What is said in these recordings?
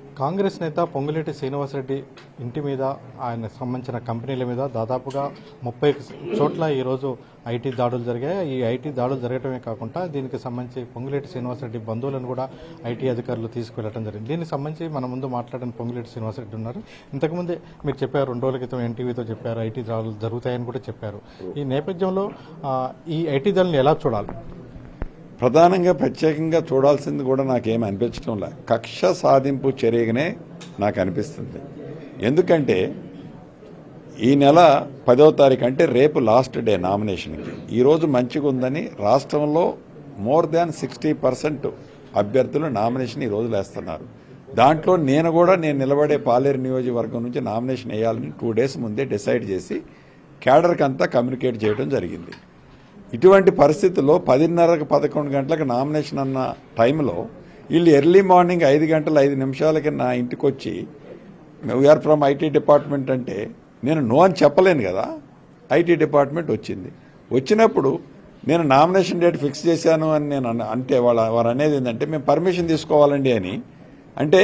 కాంగ్రెస్ నేత పొంగులేటి శ్రీనివాసరెడ్డి ఇంటి మీద ఆయన సంబంధించిన కంపెనీల మీద దాదాపుగా ముప్పై చోట్ల ఈరోజు ఐటీ దాడులు జరిగాయి ఈ ఐటీ దాడులు జరగడమే కాకుండా దీనికి సంబంధించి పొంగులేటి శ్రీనివాసరెడ్డి బంధువులను కూడా ఐటీ అధికారులు తీసుకువెళ్ళడం జరిగింది దీనికి సంబంధించి మన ముందు మాట్లాడిన పొంగులేటి శ్రీనివాసరెడ్డి ఉన్నారు ఇంతకుముందే మీరు చెప్పారు రెండు రోజుల క్రితం ఎన్టీవీతో చెప్పారు ఐటీ దాడులు జరుగుతాయని కూడా చెప్పారు ఈ నేపథ్యంలో ఆ, ఈ ఐటీ దాడులను ఎలా చూడాలి ప్రధానంగా ప్రత్యేకంగా చూడాల్సింది కూడా నాకేం అనిపించడం లే కక్ష సాధింపు చర్యగానే నాకు అనిపిస్తుంది ఎందుకంటే ఈ నెల పదవ తారీఖు అంటే రేపు లాస్ట్ డే నామినేషన్కి ఈరోజు మంచిగా ఉందని రాష్ట్రంలో మోర్ దాన్ సిక్స్టీ పర్సెంట్ అభ్యర్థులు నామినేషన్ ఈ రోజు వేస్తున్నారు దాంట్లో నేను కూడా నేను నిలబడే పాలేరు నియోజకవర్గం నుంచి నామినేషన్ వేయాలని టూ డేస్ ముందే డిసైడ్ చేసి క్యాడర్కి అంతా కమ్యూనికేట్ చేయడం జరిగింది ఇటువంటి పరిస్థితుల్లో పదిన్నరకు పదకొండు గంటలకు నామినేషన్ అన్న టైంలో వీళ్ళు ఎర్లీ మార్నింగ్ ఐదు గంటల ఐదు నిమిషాలకి నా ఇంటికి వచ్చి వీఆర్ ఫ్రమ్ ఐటీ డిపార్ట్మెంట్ అంటే నేను నో అని చెప్పలేను కదా ఐటీ డిపార్ట్మెంట్ వచ్చింది వచ్చినప్పుడు నేను నామినేషన్ డేట్ ఫిక్స్ చేశాను అని నేను అన్న- అంటే వాళ్ళ వారు అనేది ఏంటంటే మేము పర్మిషన్ తీసుకోవాలండి అని అంటే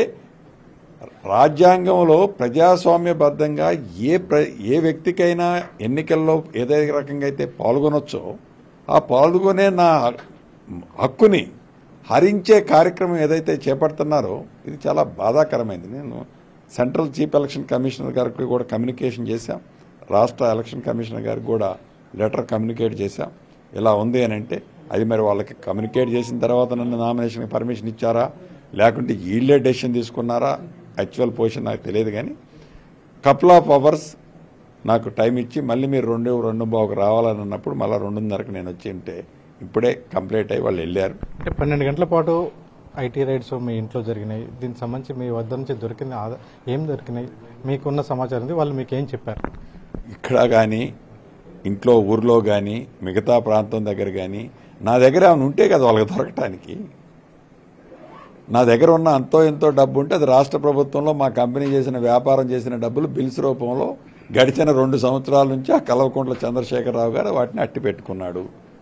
రాజ్యాంగంలో ప్రజాస్వామ్యబద్ధంగా ఏ ప్ర ఏ వ్యక్తికైనా ఎన్నికల్లో ఏదే రకంగా అయితే పాల్గొనొచ్చో ఆ పాల్గొనే నా హక్కుని హరించే కార్యక్రమం ఏదైతే చేపడుతున్నారో ఇది చాలా బాధాకరమైంది నేను సెంట్రల్ చీఫ్ ఎలక్షన్ కమిషనర్ గారికి కూడా కమ్యూనికేషన్ చేశాం రాష్ట్ర ఎలక్షన్ కమిషనర్ గారికి కూడా లెటర్ కమ్యూనికేట్ చేశాం ఇలా ఉంది అని అంటే అది మరి వాళ్ళకి కమ్యూనికేట్ చేసిన తర్వాత నన్ను నామినేషన్కి పర్మిషన్ ఇచ్చారా లేకుంటే వీళ్ళే డెసిషన్ తీసుకున్నారా యాక్చువల్ పొజిషన్ నాకు తెలియదు కానీ కపుల్ ఆఫ్ అవర్స్ నాకు టైం ఇచ్చి మళ్ళీ మీరు రెండు రెండు బావుకు రావాలని అన్నప్పుడు మళ్ళీ రెండున్నరకు నేను వచ్చి ఉంటే ఇప్పుడే కంప్లీట్ అయ్యి వాళ్ళు వెళ్ళారు అంటే పన్నెండు గంటల పాటు ఐటీ రైడ్స్ మీ ఇంట్లో జరిగినాయి దీనికి సంబంధించి మీ వద్ద నుంచి దొరికిన ఆదా- ఏం దొరికినాయి మీకున్న సమాచారం ఉంది వాళ్ళు మీకు ఏం చెప్పారు ఇక్కడ కానీ ఇంట్లో ఊర్లో కానీ మిగతా ప్రాంతం దగ్గర కానీ నా దగ్గర ఏమైనా ఉంటే కదా వాళ్ళకి దొరకటానికి నా దగ్గర ఉన్న అంతో ఎంతో డబ్బు ఉంటే అది రాష్ట్ర ప్రభుత్వంలో మా కంపెనీ చేసిన వ్యాపారం చేసిన డబ్బులు బిల్స్ రూపంలో గడిచిన రెండు సంవత్సరాల నుంచి ఆ కల్వకుంట్ల చంద్రశేఖరరావు గారు వాటిని అట్టి పెట్టుకున్నాడు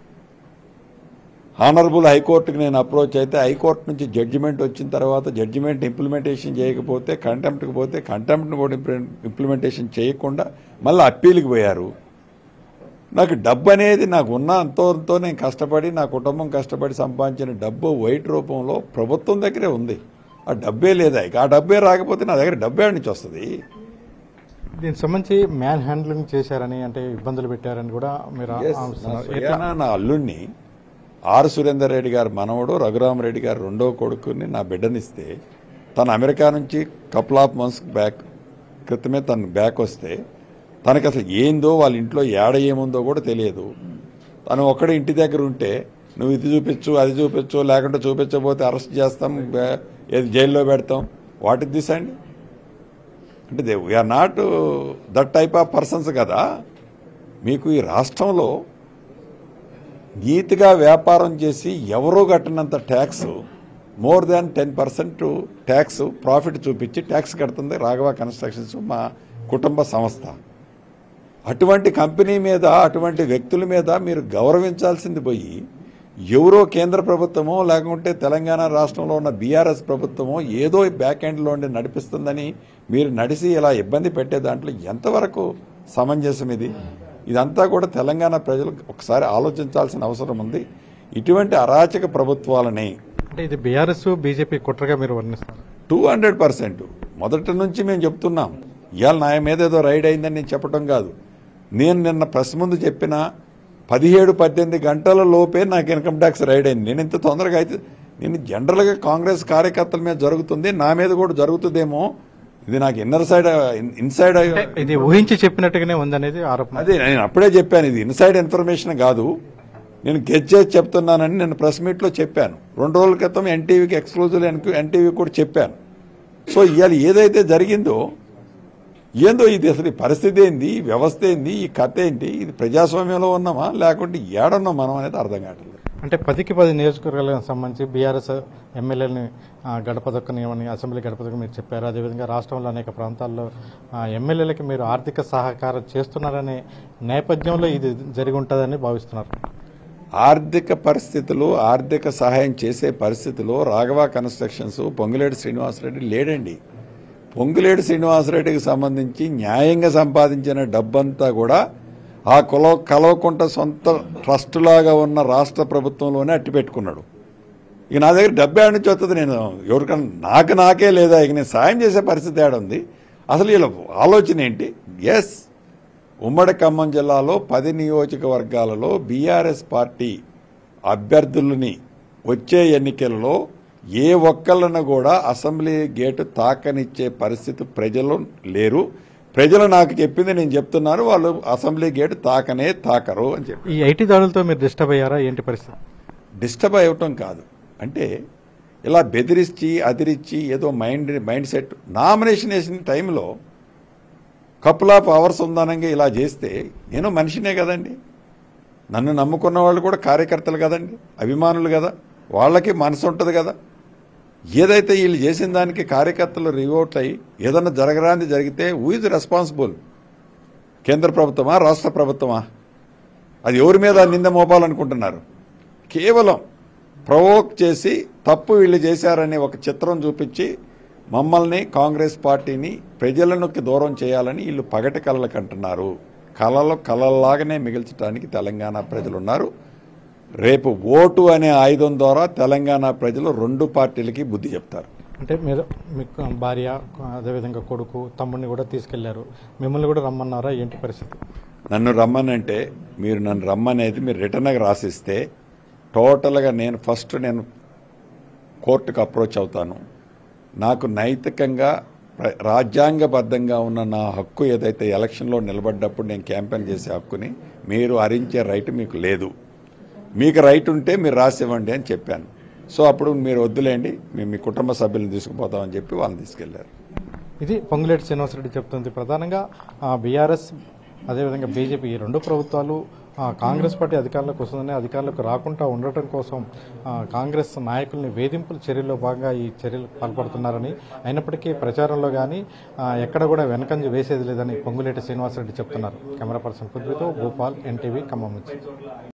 హానరబుల్ హైకోర్టుకి నేను అప్రోచ్ అయితే హైకోర్టు నుంచి జడ్జిమెంట్ వచ్చిన తర్వాత జడ్జిమెంట్ ఇంప్లిమెంటేషన్ చేయకపోతే కంటెంప్ట్కి పోతే కంటెంప్ట్ని కూడా ఇంప్లి- ఇంప్లిమెంటేషన్ చేయకుండా మళ్ళీ అప్పీల్కి పోయారు నాకు డబ్బు అనేది నాకు ఉన్న అంతో అంతో నేను కష్టపడి నా కుటుంబం కష్టపడి సంపాదించిన డబ్బు వైట్ రూపంలో ప్రభుత్వం దగ్గరే ఉంది ఆ డబ్బే లేదా ఇక ఆ డబ్బే రాకపోతే నా దగ్గర డబ్బే ఆడ నుంచి వస్తుంది దీనికి సంబంధించి మ్యాన్ హ్యాండ్లింగ్ చేశారని అంటే ఇబ్బందులు పెట్టారని కూడా మీరు Yes, నా ఆరోపిస్తున్నారు. ఎట్లా స్వయానా నా అల్లుణ్ణి ఆర్ సురేందర్ రెడ్డి గారు మనవడు రఘురామరెడ్డి గారు రెండో కొడుకుని నా బిడ్డనిస్తే తను అమెరికా నుంచి కపుల్ ఆఫ్ మంత్స్ బ్యాక్ క్రితమే తను బ్యాక్ వస్తే తనకు అసలు ఏందో వాళ్ళ ఇంట్లో ఏడ ఏముందో కూడా తెలియదు తను ఒక్కడే ఇంటి దగ్గర ఉంటే నువ్వు ఇది చూపించు అది చూపించు లేకుంటే చూపించకపోతే అరెస్ట్ చేస్తాం బే- ఏది జైల్లో పెడతాం వాట్ ఇస్ దిస్ అండి అంటే they we're not that type of persons కదా మీకు ఈ రాష్ట్రంలో నీతిగా వ్యాపారం చేసి ఎవరో కట్టినంత tax more than ten percent tax profit చూపించి ట్యాక్స్ కడుతుంది రాఘవ కన్స్ట్రక్షన్స్ మా కుటుంబ సంస్థ అటువంటి కంపెనీ మీద అటువంటి వ్యక్తుల మీద మీరు గౌరవించాల్సింది పోయి ఎవరో కేంద్ర ప్రభుత్వమో లేకుంటే తెలంగాణ రాష్ట్రంలో ఉన్న బీఆర్ఎస్ ప్రభుత్వమో ఏదో బ్యాక్ ఎండ్లో ఉండి నడిపిస్తుందని మీరు నడిచి ఇలా ఇబ్బంది పెట్టే దాంట్లో ఎంతవరకు సమంజసం ఇది ఇదంతా కూడా తెలంగాణ ప్రజలు ఒకసారి ఆలోచించాల్సిన అవసరం ఉంది ఇటువంటి అరాచక ప్రభుత్వాలని అంటే ఇది బీఆర్ఎస్ బీజేపీ కుట్రగా మీరు వర్ణిస్తారు టూ హండ్రెడ్ పర్సెంట్ మొదటి నుంచి మేము చెప్తున్నాం ఇవాళ నా మీద ఏదో రైడ్ అయిందని నేను చెప్పడం కాదు నేను నిన్న ప్రెస్ ముందు చెప్పిన పదిహేడు పద్దెనిమిది గంటల లోపే నాకు ఇన్కమ్ ట్యాక్స్ రైడ్ అయింది నేను ఇంత తొందరగా అయితే నేను జనరల్గా కాంగ్రెస్ కార్యకర్తల మీద జరుగుతుంది నా మీద కూడా జరుగుతుందేమో ఇది నాకు ఇన్నర్ సైడ్ ఇన్సైడ్ అంటే ఇది ఊహించి చెప్పినట్టుగానే ఉందనేది ఆరోపణ అదే నేను అప్పుడే చెప్పాను ఇది ఇన్సైడ్ ఇన్ఫర్మేషన్ కాదు నేను గెట్ చేసి చెప్తున్నానని నేను ప్రెస్ మీట్లో చెప్పాను రెండు రోజుల క్రితం ఎన్టీవీకి ఎక్స్క్లూజివ్ ఎన్టీవీ కూడా చెప్పాను సో ఇవాళ ఏదైతే జరిగిందో ఏందో ఇది అసలు ఈ పరిస్థితి ఏంది ఈ వ్యవస్థ ఏంది ఈ కథ ఏంటి ఇది ప్రజాస్వామ్యంలో ఉన్నామా లేకుంటే ఏడున్నాం మనం అనేది అర్థం కావట్లేదు అంటే పదికి పది నియోజకవర్గాలకు సంబంధించి బీఆర్ఎస్ ఎమ్మెల్యేలని గడప దక్కనియమని అసెంబ్లీ గడప దక్క మీరు చెప్పారు అదేవిధంగా రాష్ట్రంలో అనేక ప్రాంతాల్లో ఆ, ఎమ్మెల్యేలకి మీరు ఆర్థిక సహకారం చేస్తున్నారనే నేపథ్యంలో ఇది జరిగి ఉంటుందని భావిస్తున్నారు ఆర్థిక పరిస్థితులు ఆర్థిక సహాయం చేసే పరిస్థితిలో రాఘవ కన్స్ట్రక్షన్స్ పొంగులేటి శ్రీనివాసరెడ్డి లేడండి పొంగులేటి శ్రీనివాసరెడ్డికి సంబంధించి న్యాయంగా సంపాదించిన డబ్బంతా కూడా ఆ కుల కలవకుంట సొంత ట్రస్ట్ లాగా ఉన్న రాష్ట్ర ప్రభుత్వంలోనే అట్టి పెట్టుకున్నాడు ఇక నా దగ్గర డబ్బు ఏడు నుంచి వస్తుంది నేను ఎవరికన్నా నాకు నాకే లేదా ఇక నేను సాయం చేసే పరిస్థితి ఏడ ఉంది అసలు వీళ్ళ ఆలోచన ఏంటి ఎస్ ఉమ్మడి ఖమ్మం జిల్లాలో పది నియోజకవర్గాలలో బీఆర్ఎస్ పార్టీ అభ్యర్థులని వచ్చే ఎన్నికల్లో ఏ ఒక్కళ్ళను కూడా అసెంబ్లీ గేటు తాకనిచ్చే పరిస్థితి ప్రజలు లేరు ప్రజలు నాకు చెప్పింది నేను చెప్తున్నాను వాళ్ళు అసెంబ్లీ గేటు తాకనే తాకరు అని చెప్పి ఈ ఐటీ దాడులతో మీరు డిస్టర్బ్ అయ్యారా ఏంటి పరిస్థితి డిస్టర్బ్ అవ్వటం కాదు అంటే ఇలా బెదిరించి అదిరించి ఏదో మైండ్ మైండ్ సెట్ నామినేషన్ వేసిన టైంలో కపుల్ ఆఫ్ అవర్స్ ఉందనంగా ఇలా చేస్తే నేను మనిషినే కదండి నన్ను నమ్ముకున్న వాళ్ళు కూడా కార్యకర్తలు కదండి అభిమానులు కదా వాళ్ళకి మనసు ఉంటుంది కదా ఏదైతే వీళ్ళు చేసిన దానికి కార్యకర్తలు రివోట్ అయ్యి ఏదన్నా జరగరాంది జరిగితే హూ ఇస్ రెస్పాన్సిబుల్ కేంద్ర ప్రభుత్వమా రాష్ట్ర ప్రభుత్వమా అది ఎవరి మీద నింద మోపాలనుకుంటున్నారు కేవలం ప్రవోక్ చేసి తప్పు వీళ్ళు చేశారనే ఒక చిత్రం చూపించి మమ్మల్ని కాంగ్రెస్ పార్టీని ప్రజలను దూరం చేయాలని వీళ్ళు పగటి కళలకు అంటున్నారు కళలు కళల్లాగానే మిగిల్చడానికి తెలంగాణ ప్రజలు ఉన్నారు రేపు ఓటు అనే ఆయుధం ద్వారా తెలంగాణ ప్రజలు రెండు పార్టీలకి బుద్ధి చెప్తారు అంటే మీరు మీకు భార్య అదేవిధంగా కొడుకు తమ్ముడిని కూడా తీసుకెళ్లారు మిమ్మల్ని కూడా రమ్మన్నారా ఏంటి పరిస్థితి నన్ను రమ్మనంటే మీరు నన్ను రమ్మనేది మీరు రిటర్న్గా రాసిస్తే టోటల్గా నేను ఫస్ట్ నేను కోర్టుకు అప్రోచ్ అవుతాను నాకు నైతికంగా ప్ర- రాజ్యాంగబద్ధంగా ఉన్న నా హక్కు ఏదైతే ఎలక్షన్లో నిలబడ్డప్పుడు నేను క్యాంపెయిన్ చేసే హక్కుని మీరు హరించే రైట్ మీకు లేదు మీకు రైట్ ఉంటే మీరు రాసివ్వండి అని చెప్పాను సో అప్పుడు మీరు వద్దులేండి మేము మీ కుటుంబ సభ్యులను తీసుకుపోతామని చెప్పి వాళ్ళని తీసుకెళ్లారు ఇది పొంగులేటి శ్రీనివాసరెడ్డి చెప్తుంది ప్రధానంగా బీఆర్ఎస్ అదేవిధంగా బీజేపీ ఈ రెండు ప్రభుత్వాలు ఆ, కాంగ్రెస్ పార్టీ అధికారంలోకి వస్తుందని అధికారంలోకి రాకుండా ఉండటం కోసం ఆ, కాంగ్రెస్ నాయకుల్ని వేధింపుల చర్యల్లో భాగంగా ఈ చర్యలు పాల్పడుతున్నారని అయినప్పటికీ ప్రచారంలో కానీ ఎక్కడ కూడా వెనకంజ వేసేది లేదని పొంగులేటి శ్రీనివాసరెడ్డి చెప్తున్నారు కెమెరా పర్సన్ పృథ్వీతో భూపాల్ ఎన్టీవీ ఖమ్మం నుంచి